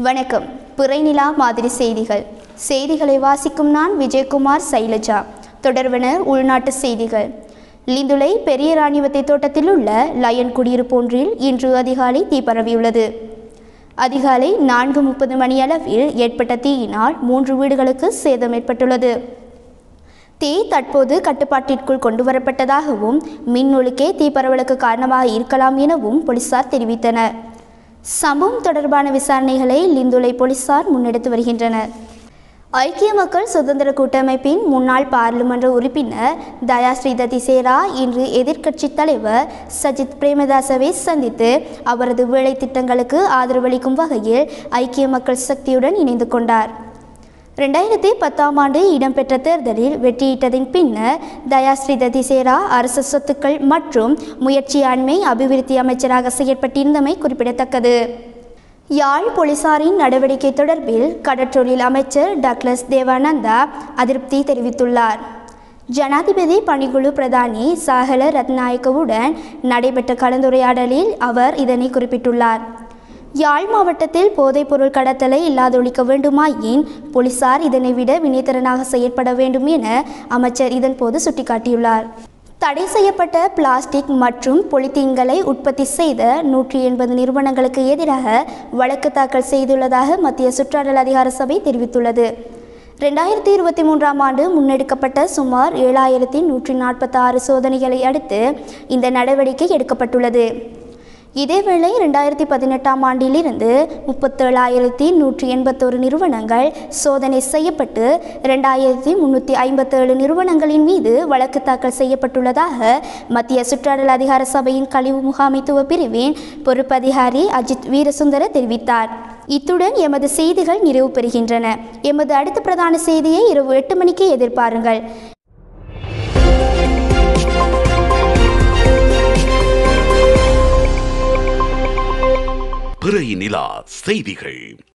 வணக்கம் பிறைநிலா மாதிரி செய்திகள் செய்திகளை வாசிக்கும் நான் விஜயகுமார் சைலஜா தொடர்வன உள்நாட்டு செய்திகள் லிந்துலை பெரிய ராணிவத்தை தோட்டத்தில் உள்ள லயன் குடியிருப்பு ஒன்றில் இன்று அதிகாலை தீ பரவியுள்ளது அதிகாலை நான்கு முப்பது மணியளவில் ஏற்பட்ட தீயினால் மூன்று வீடுகளுக்கு சேதம் ஏற்பட்டுள்ளது தீ தற்போது கட்டுப்பாட்டிற்குள் கொண்டு வரப்பட்டதாகவும் மின் ஒழுக்கே தீ பரவலுக்கு காரணமாக இருக்கலாம் எனவும் போலீசார் தெரிவித்தனர் சம்பவம் தொடர்பான விசாரணைகளை லிந்துலை போலீசார் முன்னெடுத்து வருகின்றனர் ஐக்கிய மக்கள் சுதந்திர கூட்டமைப்பின் முன்னாள் பாராளுமன்ற உறுப்பினர் தயாஸ்ரீத திசேரா இன்று எதிர்க்கட்சித் தலைவர் சஜித் பிரேமதாசவை சந்தித்து அவரது வேலை திட்டங்களுக்கு ஆதரவளிக்கும் வகையில் ஐக்கிய மக்கள் சக்தியுடன் இணைந்து கொண்டார் ரெண்டாயிரத்தி பத்தாம் ஆண்டு இடம்பெற்ற தேர்தலில் வெற்றியிட்டதின் பின்னர் தயாஸ்ரீத திசேரா அரசு சொத்துக்கள் மற்றும் முயற்சியாண்மை அபிவிருத்தி அமைச்சராக செயற்பட்டிருந்தமை குறிப்பிடத்தக்கது யாழ் போலீசாரின் நடவடிக்கை தொடர்பில் கடற்றொழில் அமைச்சர் டக்ளஸ் தேவானந்தா அதிருப்தி தெரிவித்துள்ளார் ஜனாதிபதி பணிக்குழு பிரதானி சாகல ரத்நாயக்கவுடன் நடைபெற்ற கலந்துரையாடலில் அவர் இதனை குறிப்பிட்டுள்ளார் யாழ் மாவட்டத்தில் போதைப்பொருள் கடத்தலை இல்லாதொழிக்க வேண்டுமாயின் போலீசார் இதனை விட வினைத்திறனாக செயற்பட வேண்டும் என அமைச்சர் இதன்போது சுட்டிக்காட்டியுள்ளார் தடை செய்யப்பட்ட பிளாஸ்டிக் மற்றும் பொலித்தீன்களை உற்பத்தி செய்த நூற்றி எண்பது நிறுவனங்களுக்கு எதிராக வழக்கு தாக்கல் செய்துள்ளதாக மத்திய சுற்றாடல் அதிகார சபை தெரிவித்துள்ளது ரெண்டாயிரத்தி இருபத்தி மூன்றாம் ஆண்டு முன்னெடுக்கப்பட்ட சுமார் ஏழாயிரத்தி நூற்றி நாற்பத்தாறு சோதனைகளை அடுத்து இந்த நடவடிக்கை எடுக்கப்பட்டுள்ளது இதேவேளை ரெண்டாயிரத்தி பதினெட்டாம் ஆண்டிலிருந்து முப்பத்தேழாயிரத்தி நூற்றி எண்பத்தோரு நிறுவனங்கள் சோதனை செய்யப்பட்டு ரெண்டாயிரத்தி முன்னூற்றி ஐம்பத்தேழு நிறுவனங்களின் மீது வழக்கு தாக்கல் செய்யப்பட்டுள்ளதாக மத்திய சுற்றாடல் அதிகார சபையின் கழிவு முகாமைத்துவ பிரிவின் பொறுப்பதிகாரி அஜித் வீரசுந்தர தெரிவித்தார் இத்துடன் எமது செய்திகள் நிறைவு பெறுகின்றன எமது அடுத்த பிரதான செய்தியை இரவு எட்டு மணிக்கு எதிர்பாருங்கள் பிறை நிலா செய்திகள்